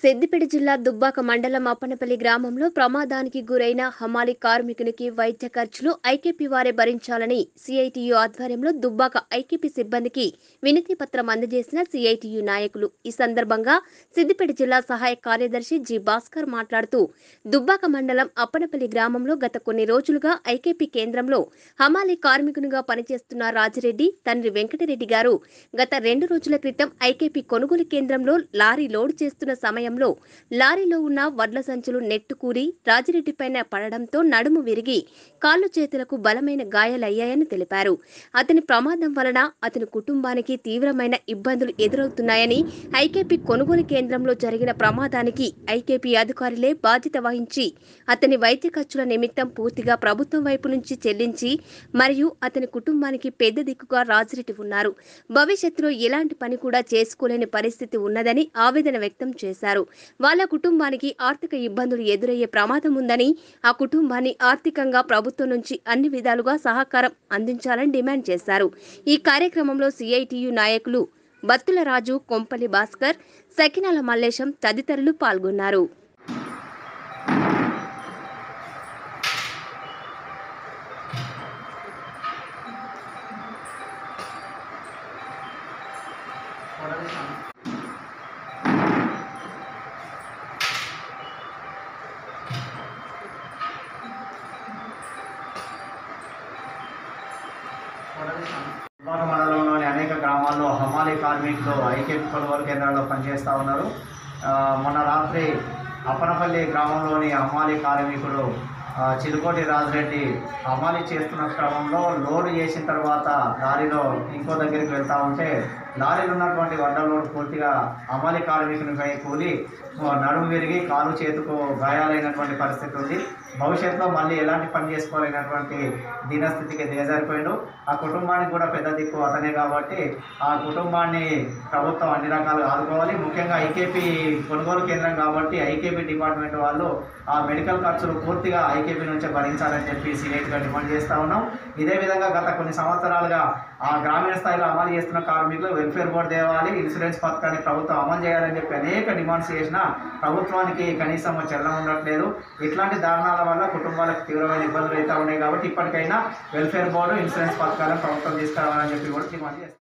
సిద్దిపేట జిల్లా దుబ్బాక మండలం అప్పనపల్లి గ్రామంలో ప్రమాదానికి గురైన హమాలి కార్మికునికి వైద్య ఖర్చులు ఐకేపీ వారే భరించాలని సిఐటియు ఆధ్వర్యంలో దుబ్బాక ఐకేపీ సిబ్బందికి వినతి పత్రం అందజేసిన సిఐటియు నాయకులు ఈ సందర్భంగా సిద్దిపేట జిల్లా సహాయ కార్యదర్శి జి భాస్కర్ మాట్లాడుతూ దుబ్బాక మండలం అప్పనపల్లి గ్రామంలో గత కొన్ని రోజులుగా ఐకేపీ కేంద్రంలో హమాలి కార్మికునిగా పనిచేస్తున్న రాజిరెడ్డి తండ్రి వెంకటరెడ్డి గారు గత రెండు రోజుల క్రితం ఐకేపీ కొనుగోలు కేంద్రంలో లారీ లోడ్ చేస్తున్న సమయంలో లారీలో ఉన్న వడ్ల సంచులు నెట్టుకూరి రాజిరెడ్డిపైన పడడంతో నడుము విరిగి కాళ్ళు చేతులకు బలమైన గాయాలయ్యాయని తెలిపారు అతని ప్రమాదం వలన అతని కుటుంబానికి తీవ్రమైన ఇబ్బందులు ఎదురవుతున్నాయని ఐకేపీ కొనుగోలు కేంద్రంలో జరిగిన ప్రమాదానికి ఐకేపీ అధికారులే బాధ్యత వహించి అతని వైద్య ఖర్చుల నిమిత్తం పూర్తిగా ప్రభుత్వం వైపు నుంచి చెల్లించి మరియు అతని కుటుంబానికి పెద్ద దిక్కుగా రాజిరెడ్డి ఉన్నారు భవిష్యత్తులో ఎలాంటి పని కూడా చేసుకోలేని పరిస్థితి ఉన్నదని ఆవేదన వ్యక్తం చేశారు వాళ్ళ కుటుంబానికి ఆర్థిక ఇబ్బందులు ఎదురయ్యే ప్రమాదం ఉందని ఆ కుటుంబాన్ని ఆర్థికంగా ప్రభుత్వం నుంచి అన్ని విధాలుగా సహకారం అందించాలని డిమాండ్ చేశారు ఈ కార్యక్రమంలో సిఐటియు నాయకులు బత్తుల రాజు కొంపల్లి భాస్కర్ సకినాల మల్లేశం తదితరులు పాల్గొన్నారు దుబ్బాక మండలంలోని అనేక గ్రామాల్లో హమాలి కార్మికులు ఐక్యత కొనుగోలు కేంద్రాల్లో పనిచేస్తూ ఉన్నారు ఆ, మొన్న రాత్రి అప్పనపల్లి గ్రామంలోని హమాలి కార్మికుడు ఆ, చిలుకోటి రాజరెడ్డి హమాలి చేస్తున్న క్రమంలో లోడ్ చేసిన తర్వాత లారీలో ఇంకో దగ్గరికి వెళ్తూ ఉంటే లారీలో ఉన్నటువంటి వడ్డ లోడ్ పూర్తిగా హమాలి కార్మికునిపై కూలి ఆ, నడుము విరిగి కాలు చేతుకు గాయాలైనటువంటి పరిస్థితి ఉంది భవిష్యత్తులో మళ్ళీ ఎలాంటి పని చేసుకోలేనటువంటి దీనస్థితికి దిగజారిపోయిండు ఆ కుటుంబానికి కూడా పెద్ద దిక్కు అతనే కాబట్టి ఆ కుటుంబాన్ని ప్రభుత్వం అన్ని రకాలుగా ఆదుకోవాలి ముఖ్యంగా ఐకేపీ కొనుగోలు కేంద్రం కాబట్టి ఐకేపీ డిపార్ట్మెంట్ వాళ్ళు ఆ మెడికల్ ఖర్చులు పూర్తిగా ఐకేపీ నుంచే భరించాలని చెప్పి సీరియస్గా డిమాండ్ చేస్తూ ఉన్నాం ఇదే విధంగా గత కొన్ని సంవత్సరాలుగా ఆ గ్రామీణ స్థాయిలో అమలు చేస్తున్న కార్మికులు వెల్ఫేర్ బోర్డు తేవాలి ఇన్సూరెన్స్ పథకాన్ని ప్రభుత్వం అమలు చేయాలని చెప్పి అనేక డిమాండ్స్ చేసినా ప్రభుత్వానికి కనీసం చెల్లం ఉండట్లేదు ఇట్లాంటి దారుణాల వల్ల కుటుంబాలకు తీవ్రమైన ఇబ్బందులు అయితే ఉన్నాయి కాబట్టి ఇప్పటికైనా వెల్ఫేర్ బోర్డు ఇన్సూరెన్స్ పథకాలను ప్రభుత్వం తీసుకురావాలని చెప్పి కూడా డిమాండ్ చేస్తాం